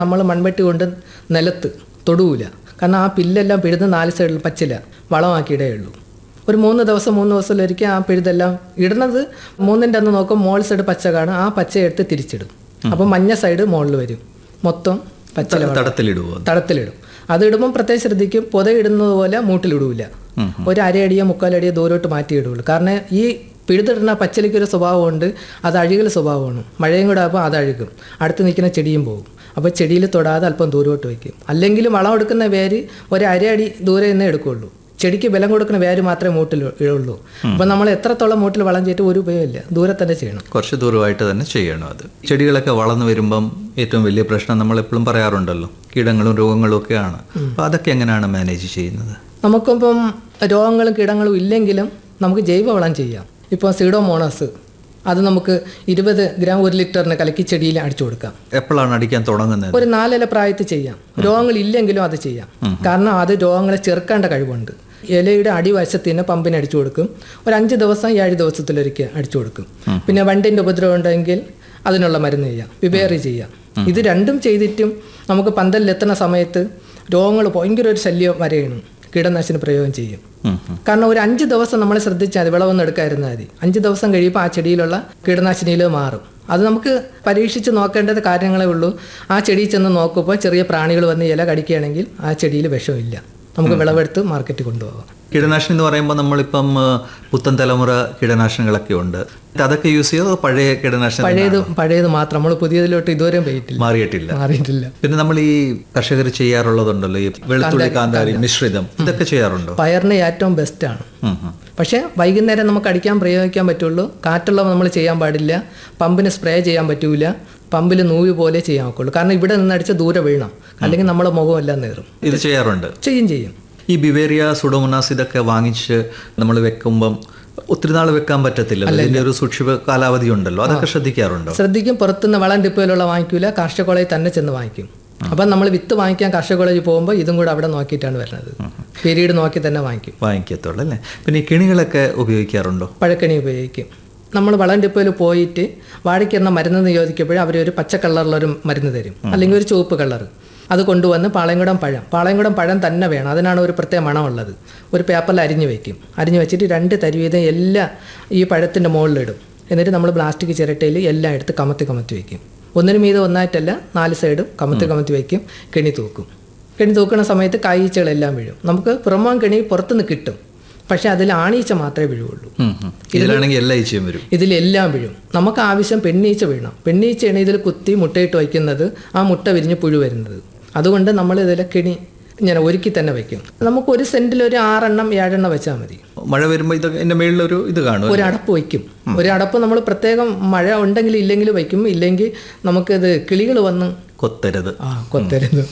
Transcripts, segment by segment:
നമ്മൾ മൺവെട്ടി കൊണ്ട് നിലത്ത് തൊടുവില്ല കാരണം ആ പില്ലെല്ലാം പിഴുത് നാല് സൈഡിൽ പച്ചില വളമാക്കിയിടേ ഉള്ളൂ ഒരു മൂന്ന് ദിവസം മൂന്ന് ദിവസത്തിലൊരിക്കൽ ആ പിഴുതെല്ലാം ഇടുന്നത് മൂന്നിൻ്റെ അന്ന് നോക്കും മോൾ സൈഡ് പച്ച കാണും ആ പച്ച എടുത്ത് തിരിച്ചിടും അപ്പം മഞ്ഞ സൈഡ് മുകളിൽ വരും മൊത്തം പച്ചില വളം. തടത്തിലിടുവോ തടത്തിലിടും അത് ഇടുമ്പം പ്രത്യേകം ശ്രദ്ധിക്കും പുതയിടുന്നത് പോലെ മൂട്ടിലിടൂല ഒരു അരയടിയോ മുക്കാലടിയോ ദൂരോട്ട് മാറ്റി ഇടുള്ളൂ കാരണം ഈ പിഴുതിടുന്ന പച്ചലിക്ക് ഒരു സ്വഭാവമുണ്ട് അത് അഴുകൽ സ്വഭാവമാണ് മഴയും കൂടെ ആകുമ്പോൾ അത് അഴുകും അടുത്ത് നിൽക്കുന്ന ചെടിയും പോകും അപ്പോൾ ചെടിയിൽ തൊടാതെ അല്പം ദൂരോട്ട് വയ്ക്കും അല്ലെങ്കിൽ വളം എടുക്കുന്ന വേര് ഒരു അരയടി ദൂരെ നിന്നേ എടുക്കുകയുള്ളൂ ചെടിക്ക് ബലം കൊടുക്കുന്ന വേര് മാത്രമേ മൂട്ടിൽ ഇടുള്ളൂ അപ്പം നമ്മൾ എത്രത്തോളം മൂട്ടിൽ വളം ചെയ്തിട്ട് ഒരു ഉപയോഗമില്ല ദൂരെ തന്നെ ചെയ്യണം കുറച്ച് ദൂരമായിട്ട് തന്നെ ചെയ്യണം അത് ചെടികളൊക്കെ വളർന്നു വരുമ്പം ഏറ്റവും വലിയ പ്രശ്നം നമ്മൾ എപ്പോഴും പറയാറുണ്ടല്ലോ കീടങ്ങളും രോഗങ്ങളും ഒക്കെയാണ് അപ്പോൾ അതൊക്കെ എങ്ങനെയാണ് മാനേജ് ചെയ്യുന്നത് നമുക്കിപ്പം രോഗങ്ങളും കീടങ്ങളും ഇല്ലെങ്കിലും നമുക്ക് ജൈവവളം ചെയ്യാം ഇപ്പോൾ സീഡോമോണസ് അത് നമുക്ക് ഇരുപത് ഗ്രാം ഒരു ലിറ്ററിന് കലക്കി ചെടിയിൽ അടിച്ചു കൊടുക്കാം എപ്പോഴാണ് അടിക്കാൻ തുടങ്ങുന്നത് ഒരു നാലില പ്രായത്തിൽ ചെയ്യാം രോഗങ്ങൾ ഇല്ലെങ്കിലും അത് ചെയ്യാം കാരണം അത് രോഗങ്ങളെ ചെറുക്കേണ്ട കഴിവുണ്ട് ഇലയുടെ അടിവശത്തിന് പമ്പിന് അടിച്ചു കൊടുക്കും ഒരു അഞ്ച് ദിവസം ഏഴ് ദിവസത്തിലൊരിക്കൽ അടിച്ചു കൊടുക്കും പിന്നെ വണ്ടിൻ്റെ ഉപദ്രവം ഉണ്ടെങ്കിൽ അതിനുള്ള മരുന്ന് ചെയ്യാം വിവേറി ചെയ്യാം ഇത് രണ്ടും ചെയ്തിട്ടും നമുക്ക് പന്തലിലെത്തുന്ന സമയത്ത് രോഗങ്ങൾ ഭയങ്കര ഒരു ശല്യം വരെയാണ് കീടനാശിനി പ്രയോഗം ചെയ്യും ഉം, ഉം. കാരണം ഒരു അഞ്ച് ദിവസം നമ്മൾ ശ്രദ്ധിച്ചാൽ മതി വിളവൊന്നും എടുക്കാതിരുന്നാൽ മതി അഞ്ച് ദിവസം കഴിയുമ്പോൾ ആ ചെടിയിലുള്ള കീടനാശിനിയിൽ മാറും അത് നമുക്ക് പരീക്ഷിച്ച് നോക്കേണ്ടത് കാര്യങ്ങളേ ഉള്ളൂ ആ ചെടിയിൽ ചെന്ന് നോക്കുമ്പോൾ ചെറിയ പ്രാണികൾ വന്ന് ഇല കടിക്കുകയാണെങ്കിൽ ആ ചെടിയിൽ വിഷമില്ല നമുക്ക് വിളവെടുത്ത് മാർക്കറ്റിൽ കൊണ്ടുപോകാം കീടനാശിനി എന്ന് പറയുമ്പോൾ നമ്മളിപ്പം ആ, പുത്തൻ തലമുറ കീടനാശിനികളൊക്കെ ഉണ്ട് അതൊക്കെ യൂസ് ചെയ്തോ അതോ പഴയ കീടനാശിനി പഴയത് പഴയത് മാത്രം നമ്മൾ പുതിയതിലോട്ട് ഇതുവരെയും പോയിട്ടില്ല മാറിയിട്ടില്ല മാറിയിട്ടില്ല പിന്നെ നമ്മൾ ഈ കർഷകർ ചെയ്യാറുള്ളതുണ്ടല്ലോ ഈ വെളുത്തുള്ളി കാന്താരി മിശ്രിതം ഇതൊക്കെ ചെയ്യാറുണ്ടോ പയറിന് ഏറ്റവും ബെസ്റ്റാണ് ഉം, ഉം. പക്ഷേ വൈകുന്നേരം നമുക്ക് അടിക്കാൻ പ്രയോഗിക്കാൻ പറ്റുള്ളൂ കാറ്റുള്ളവ നമ്മൾ ചെയ്യാൻ പാടില്ല പമ്പിന് സ്പ്രേ ചെയ്യാൻ പറ്റൂല പമ്പിൽ നൂല് പോലെ ചെയ്യാൻ ഒക്കുള്ളൂ കാരണം ഇവിടെ നിന്ന് അടിച്ച് ദൂരെ വീഴണം അല്ലെങ്കിൽ നമ്മളെ മുഖം എല്ലാം നേറും ഇത് ചെയ്യാറുണ്ട് ചെയ്യും ചെയ്യും ഈ ബിവേറിയ സുഡോമോണാസ് ഇതൊക്കെ വാങ്ങിച്ച് നമ്മൾ വെക്കുമ്പം ഒത്തിരി നാൾ വെക്കാൻ പറ്റത്തില്ല ഇതിന്റെ ഒരു സൂക്ഷിപ്പ കാലാവധി ഉണ്ടല്ലോ അതൊക്കെ ശ്രദ്ധിക്കാറുണ്ടോ ശ്രദ്ധിക്കും പുറത്തുനിന്ന് വളം ഡിപ്പോയിലുള്ള വാങ്ങിക്കൂല കാർഷിക കോളേജിൽ തന്നെ ചെന്ന് വാങ്ങിക്കും അപ്പം നമ്മൾ വിത്ത് വാങ്ങിക്കാൻ കാർഷിക കോളേജിൽ പോകുമ്പോൾ ഇതും കൂടെ അവിടെ നോക്കിയിട്ടാണ് വരുന്നത് പീരീഡ് നോക്കി തന്നെ വാങ്ങിക്കും വാങ്ങിക്കത്തുള്ളൂ അല്ലേ പിന്നെ ഈ കിണികളൊക്കെ ഉപയോഗിക്കാറുണ്ടോ പഴക്കണി ഉപയോഗിക്കും നമ്മൾ വളം ഡിപ്പോയിൽ പോയിട്ട് വാഴയ്ക്കുന്ന മരുന്ന് ചോദിക്കുമ്പോൾ അവർ ഒരു പച്ച കളറിലൊരു മരുന്ന് തരും അല്ലെങ്കിൽ ഒരു ചുവപ്പ് കളർ അത് കൊണ്ടുവന്ന് പാളയംകുടം പഴം പാളയംകുടം പഴം തന്നെ വേണം അതിനാണ് ഒരു പ്രത്യേക മണമുള്ളത് ഒരു പേപ്പറിൽ അരിഞ്ഞു വെക്കും അരിഞ്ഞു വെച്ചിട്ട് രണ്ട് തരി വീതം എല്ലാം ഈ പഴത്തിൻ്റെ മുകളിലിടും എന്നിട്ട് നമ്മൾ പ്ലാസ്റ്റിക് ചിരട്ടയിൽ എല്ലാം എടുത്ത് കമത്തി കമത്തി വയ്ക്കും ഒന്നിനു മീതെ ഒന്നായിട്ടല്ല നാല് സൈഡും കമത്തി കമത്തി വയ്ക്കും കെണി തൂക്കും കെണി തൂക്കുന്ന സമയത്ത് കായ്ച്ചകളെല്ലാം വീഴും നമുക്ക് പുറമോൻ കെണി പുറത്തുനിന്ന് കിട്ടും പക്ഷേ അതിൽ ആണീച്ച മാത്രമേ വീഴുള്ളൂ ഉം, ഉം. ഇതിലാണെങ്കിൽ എല്ലാ ഈച്ചയും വരും ഇതിലെല്ലാം വീഴും നമുക്ക് ആവശ്യം പെണ്ണീച്ച വീഴണം പെണ്ണീച്ചയാണ് ഇതിൽ കുത്തി മുട്ടയിട്ട് വയ്ക്കുന്നത് ആ മുട്ട വിരിഞ്ഞ് പുഴു വരുന്നത് അതുകൊണ്ട് നമ്മൾ ഇതിലെ കിണി ഇങ്ങനെ ഒരുക്കി തന്നെ വയ്ക്കും നമുക്ക് ഒരു സെന്റിൽ ഒരു ആറെണ്ണം ഏഴെണ്ണം വെച്ചാൽ മതി മഴ വരുമ്പോൾ ഇത് എൻ്റെ മേളിലൊരു ഇത് കാണും ഒരു അടപ്പ് വയ്ക്കും ഒരു അടപ്പ് നമ്മൾ പ്രത്യേകം മഴ ഉണ്ടെങ്കിൽ ഇല്ലെങ്കിൽ വയ്ക്കും ഇല്ലെങ്കിൽ നമുക്കിത് കിളികൾ വന്ന് കൊത്തരുത് ആ കൊത്തരുത്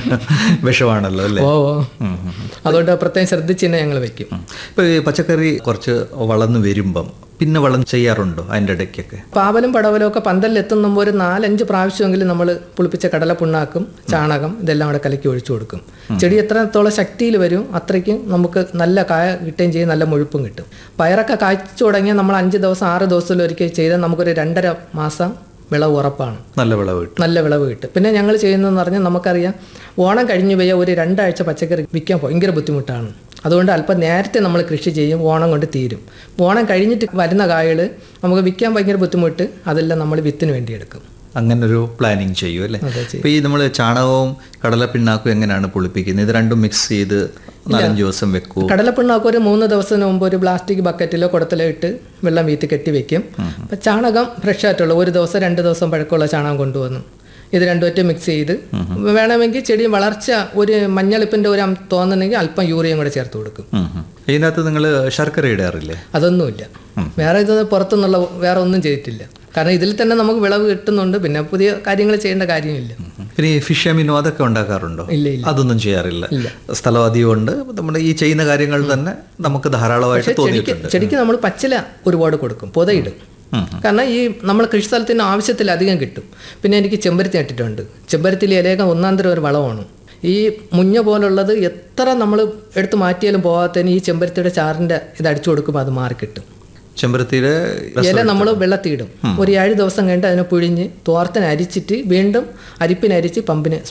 വിഷമാണല്ലോ അല്ലേ ഓ ഓ. അതുകൊണ്ട് പ്രത്യേകം ശ്രദ്ധിച്ച് തന്നെ ഞങ്ങൾ വയ്ക്കും ഇപ്പൊ ഈ പച്ചക്കറി കുറച്ച് വളർന്നു വരുമ്പം പിന്നെ വളം ചെയ്യാറുണ്ടോ അതിൻ്റെ ഇടയ്ക്കൊക്കെ പാവലും പടവലും ഒക്കെ പന്തലിലെത്തുമ്പോൾ ഒരു നാലഞ്ച് പ്രാവശ്യമെങ്കിലും നമ്മൾ പുളിപ്പിച്ച കടലപ്പിണ്ണാക്കും ചാണകം ഇതെല്ലാം കൂടെ കലക്കി ഒഴിച്ചു കൊടുക്കും ചെടി എത്രത്തോളം ശക്തിയിൽ വരും അത്രയ്ക്കും നമുക്ക് നല്ല കായ കിട്ടുകയും ചെയ്യും നല്ല മുഴുപ്പും കിട്ടും പയറൊക്കെ കായ്ച്ചു തുടങ്ങിയാൽ നമ്മൾ അഞ്ച് ദിവസം ആറ് ദിവസത്തിൽ ഒരിക്കൽ ചെയ്താൽ നമുക്കൊരു രണ്ടര മാസം വിളവ് ഉറപ്പാണ് നല്ല വിളവ് കിട്ടും നല്ല വിളവ് കിട്ടും പിന്നെ ഞങ്ങൾ ചെയ്യുന്നതെന്ന് പറഞ്ഞാൽ നമുക്കറിയാം ഓണം കഴിഞ്ഞു പോയാൽ ഒരു രണ്ടാഴ്ച പച്ചക്കറി വിൽക്കാൻ ഭയങ്കര ബുദ്ധിമുട്ടാണ് അതുകൊണ്ട് അല്പം നേരത്തെ നമ്മൾ കൃഷി ചെയ്യും ഓണം കൊണ്ട് തീരും ഓണം കഴിഞ്ഞിട്ട് വരുന്ന കായകൾ നമുക്ക് വിൽക്കാൻ ഭയങ്കര ബുദ്ധിമുട്ട് അതെല്ലാം നമ്മൾ വിത്തിന് വേണ്ടി എടുക്കും അങ്ങനെ ഒരു പ്ലാനിങ് ചെയ്യും അല്ലേ അതെ ചെയ്യും ഇപ്പൊ ഈ നമ്മൾ ചാണകവും കടലപ്പിണ്ണാക്കും എങ്ങനെയാണ് പുളിപ്പിക്കുന്നത് ഇത് രണ്ടും മിക്സ് ചെയ്ത് നാലഞ്ച് ദിവസം വെക്കൂ കടലപ്പിണ്ണാക്ക് ഒരു മൂന്ന് ദിവസത്തിന് മുമ്പ് ഒരു പ്ലാസ്റ്റിക് ബക്കറ്റിലോ കുടത്തിലോ ഇട്ട് വെള്ളം വീത്തി കെട്ടി വെക്കും അപ്പം ചാണകം ഫ്രഷ് ആയിട്ടുള്ള ഒരു ദിവസം രണ്ട് ദിവസം പഴക്കമുള്ള ചാണകം കൊണ്ടുവന്നു ഇത് രണ്ടുമായിട്ട് മിക്സ് ചെയ്ത് വേണമെങ്കിൽ ചെടി വളർച്ച ഒരു മഞ്ഞളിപ്പിൻ്റെ ഒരു അം- തോന്നുന്നെങ്കിൽ അല്പം യൂറിയം കൂടെ ചേർത്ത് കൊടുക്കും ഉം, ഉം. ഇതിനകത്ത് നിങ്ങൾ ശർക്കര ഇടാറില്ലേ അതൊന്നുമില്ല വേറെ ഇത് പുറത്തുനിന്നുള്ള വേറെ ഒന്നും ചെയ്തിട്ടില്ല കാരണം ഇതിൽ തന്നെ നമുക്ക് വിളവ് കിട്ടുന്നുണ്ട് പിന്നെ പുതിയ കാര്യങ്ങൾ ചെയ്യേണ്ട കാര്യമില്ല പിന്നെ ഈ ഫിഷ് അമിനോ അതൊക്കെ ഉണ്ടാക്കാറുണ്ടോ ഇല്ല ഇല്ല അതൊന്നും ചെയ്യാറില്ല സ്ഥലം അധികമുണ്ട് നമ്മുടെ ഈ ചെയ്യുന്ന കാര്യങ്ങൾ തന്നെ നമുക്ക് ധാരാളമായിട്ട് ചെടിക്ക് തോന്നിയിട്ടുണ്ട് ചെടിക്ക് നമ്മൾ പച്ചില ഒരുപാട് കൊടുക്കും പുതയിടും ഉം, കാരണം ഈ നമ്മൾ കൃഷി സ്ഥലത്തിന് ആവശ്യത്തിലധികം കിട്ടും പിന്നെ എനിക്ക് ചെമ്പരത്തി നട്ടിട്ടുണ്ട് ചെമ്പരത്തിയിൽ ഇലയൊക്കെ ഒന്നാം തരം ഒരു വളമാണ് ഈ മുഞ്ഞ പോലുള്ളത് എത്ര നമ്മൾ എടുത്ത് മാറ്റിയാലും പോകാത്തതിന് ഈ ചെമ്പരത്തിയുടെ ചാറിൻ്റെ ഇത് അടിച്ചു കൊടുക്കുമ്പോൾ അത് മാറി കിട്ടും ചെമ്പരത്തിയുടെ ഇല നമ്മൾ വെള്ളത്തിയിടും ഒരു ഏഴ് ദിവസം കഴിഞ്ഞിട്ട് അതിനെ പിഴിഞ്ഞ് തോർത്തന് അരിച്ചിട്ട് വീണ്ടും അരിപ്പിനരിച്ച് പമ്പിന്